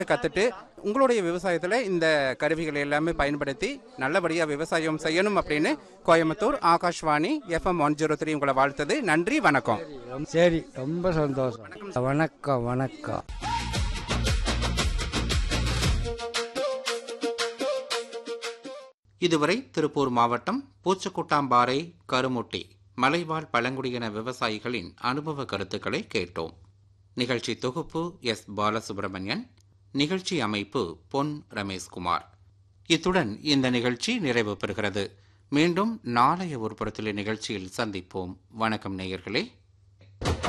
கத்துட்டு உங்களுடைய விவசாயத்துல இந்த கருவிகளை எல்லாமே பயன்படுத்தி நல்லபடியா விவசாயம் செய்யணும் அப்படின்னு Coimbatore Akashvani FM one zero three உங்களை வாழ்த்தது நன்றி வணக்கம் சரி ரொம்ப சந்தோஷம் வணக்கம் வணக்கம் இதுவரை திருப்பூர் மாவட்டம் பூச்சக்குட்டாம்பாறை கருமுட்டி மலைவாழ் பழங்குடியின விவசாயிகளின் அனுபவ கருத்துக்களை கேட்டோம் நிகழ்ச்சி தொகுப்பு எஸ் பாலசுப்ரமணியன் நிகழ்ச்சி அமைப்பு பொன் ரமேஷ்குமார் இத்துடன் இந்த நிகழ்ச்சி நிறைவு பெறுகிறது மீண்டும் நாளைய ஒரு புறத்திலே நிகழ்ச்சியில் சந்திப்போம் வணக்கம் நேயர்களே